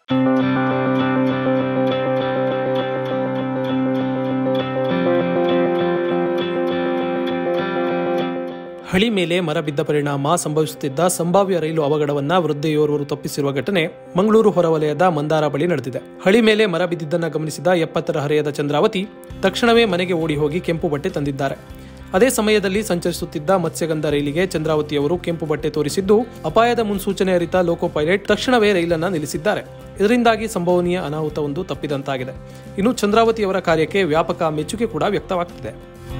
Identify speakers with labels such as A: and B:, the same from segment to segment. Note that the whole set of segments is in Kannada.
A: ಹಳಿ ಮೇಲೆ ಮರ ಬಿದ್ದ ಪರಿಣಾಮ ಸಂಭವಿಸುತ್ತಿದ್ದ ಸಂಭಾವ್ಯ ರೈಲು ಅವಘಡವನ್ನ ವೃದ್ಧೆಯೋರ್ವರು ತಪ್ಪಿಸಿರುವ ಘಟನೆ ಮಂಗಳೂರು ಹೊರವಲಯದ ಮಂದಾರ ಬಳಿ ನಡೆದಿದೆ ಹಳಿ ಮೇಲೆ ಮರ ಬಿದ್ದಿದ್ದನ್ನ ಗಮನಿಸಿದ ಎಪ್ಪತ್ತರ ಹರೆಯದ ಚಂದ್ರಾವತಿ ತಕ್ಷಣವೇ ಮನೆಗೆ ಓಡಿ ಹೋಗಿ ಕೆಂಪು ಬಟ್ಟೆ ತಂದಿದ್ದಾರೆ ಅದೇ ಸಮಯದಲ್ಲಿ ಸಂಚರಿಸುತ್ತಿದ್ದ ಮತ್ಸ್ಯಗಂಧ ರೈಲಿಗೆ ಚಂದ್ರಾವತಿಯವರು ಕೆಂಪು ಬಟ್ಟೆ ತೋರಿಸಿದ್ದು ಅಪಾಯದ ಮುನ್ಸೂಚನೆ ಅರಿತ ಲೋಕೋ ಪೈಲಟ್ ತಕ್ಷಣವೇ ರೈಲನ್ನ ನಿಲ್ಲಿಸಿದ್ದಾರೆ ಇದರಿಂದಾಗಿ ಸಂಭವನೀಯ ಅನಾಹುತವೊಂದು ತಪ್ಪಿದಂತಾಗಿದೆ ಇನ್ನು ಚಂದ್ರಾವತಿಯವರ ಕಾರ್ಯಕ್ಕೆ ವ್ಯಾಪಕ ಮೆಚ್ಚುಗೆ ಕೂಡ ವ್ಯಕ್ತವಾಗ್ತಿದೆ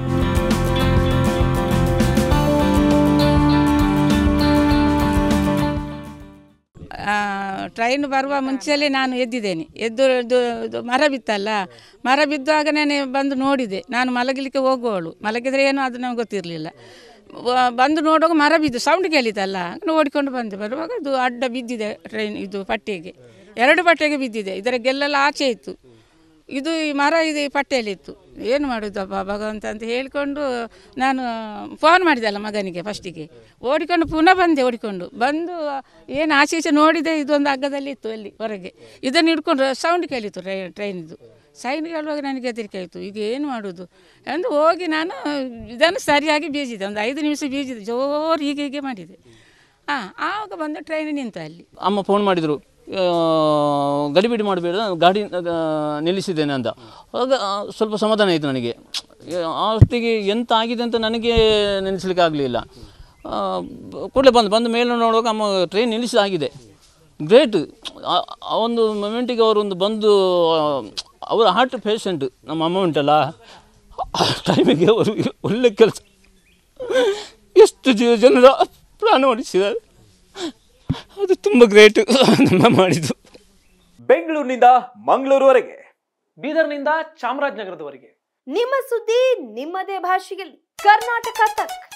B: ಟ್ರೈನ್ ಬರುವ ಮುಂಚೆಯಲ್ಲೇ ನಾನು ಎದ್ದಿದ್ದೇನೆ ಎದ್ದು ಇದು ಇದು ಮರ ಬಿತ್ತಲ್ಲ ಮರ ಬಿದ್ದಾಗ ನಾನು ಬಂದು ನೋಡಿದೆ ನಾನು ಮಲಗಲಿಕ್ಕೆ ಹೋಗುವವಳು ಮಲಗಿದ್ರೆ ಏನೋ ಅದು ನಮ್ಗೆ ಗೊತ್ತಿರಲಿಲ್ಲ ಬಂದು ನೋಡುವಾಗ ಮರ ಬಿದ್ದು ಸೌಂಡ್ ಕೇಳಿತಲ್ಲ ನೋಡಿಕೊಂಡು ಬಂದೆ ಬರುವಾಗ ಅದು ಅಡ್ಡ ಬಿದ್ದಿದೆ ಟ್ರೈನ್ ಇದು ಪಟ್ಟೆಗೆ ಎರಡು ಪಟ್ಟೆಗೆ ಬಿದ್ದಿದೆ ಇದರ ಗೆಲ್ಲೆಲ್ಲ ಆಚೆ ಇತ್ತು ಇದು ಈ ಮರ ಇದು ಈ ಪಟ್ಟೆಯಲ್ಲಿತ್ತು ಏನು ಮಾಡೋದಪ್ಪ ಭಗವಂತ ಅಂತ ಹೇಳಿಕೊಂಡು ನಾನು ಫೋನ್ ಮಾಡಿದಲ್ಲ ಮಗನಿಗೆ ಫಸ್ಟಿಗೆ ಓಡಿಕೊಂಡು ಪುನಃ ಬಂದೆ ಓಡಿಕೊಂಡು ಬಂದು ಏನು ಆಚೆ ಈಚೆ ನೋಡಿದೆ ಇದೊಂದು ಹಗ್ಗದಲ್ಲಿ ಇತ್ತು ಅಲ್ಲಿ ಹೊರಗೆ ಇದನ್ನು ಹಿಡ್ಕೊಂಡು ಸೌಂಡ್ ಕೇಳಿತ್ತು ಟ್ರೈ ಟ್ರೈನಿದು ಸೈನ್ ಕೇಳುವಾಗ ನನಗೆ ಹೆದರಿಕೆ ಆಯಿತು ಈಗ ಏನು ಮಾಡೋದು ಎಂದು ಹೋಗಿ ನಾನು ಇದನ್ನು ಸರಿಯಾಗಿ ಬೀಜಿದೆ ಒಂದು ಐದು ನಿಮಿಷ ಬೀಜಿದೆ ಜೋರು ಹೀಗೆ ಹೀಗೆ ಮಾಡಿದೆ ಹಾಂ ಆವಾಗ ಬಂದು ಟ್ರೈನ್ ನಿಂತ ಅಲ್ಲಿ
C: ಅಮ್ಮ ಫೋನ್ ಮಾಡಿದರು ಗಡಿಬಿಡಿ ಮಾಡಬೇಡ ಗಾಡಿ ಆ, ನಿಲ್ಲಿಸಿದ್ದೇನೆ ಅಂತ ಆಗ ಆ, ಸ್ವಲ್ಪ ಸಮಾಧಾನ ಆಯಿತು ನನಗೆ ಆ ಹೊತ್ತಿಗೆ ಎಂತ ಆಗಿದೆ ಅಂತ ನನಗೆ ನೆನೆಸ್ಲಿಕ್ಕೆ ಆಗಲಿಲ್ಲ ಕೂಡಲೇ ಬಂದು ಬಂದ ಮೇಲೆ ನೋಡುವಾಗ ಅಮ್ಮ ಟ್ರೈನ್ ನಿಲ್ಲಿಸಿದಾಗಿದೆ ಗ್ರೇಟ್ ಆ ಒಂದು ಮೊಮೆಂಟಿಗೆ ಅವರೊಂದು ಬಂದು ಆ, ಅವರ ಹಾರ್ಟ್ ಪೇಷಂಟ್ ನಮ್ಮ ಅಮ್ಮ ಉಂಟಲ್ಲ ಆ ಟೈಮಿಗೆ ಅವರು ಒಳ್ಳೆ ಕೆಲಸ ಎಷ್ಟು ಜ- ಜನರ ಪ್ರಾಣ ಉಳಿಸಿದ್ದಾರೆ ಅದು ತುಂಬ ಗ್ರೇಟ್ ನಮ್ಮ ಮಾಡಿದ್ದು
D: ಬೆಂಗಳೂರಿನಿಂದ ಮಂಗಳೂರುವರೆಗೆ
A: ಬೀದರ್ನಿಂದ ಚಾಮರಾಜನಗರದವರೆಗೆ
E: ನಿಮ್ಮ ಸುದ್ದಿ ನಿಮ್ಮದೇ ಭಾಷೆಯಲ್ಲಿ ಕರ್ನಾಟಕ ತಕ್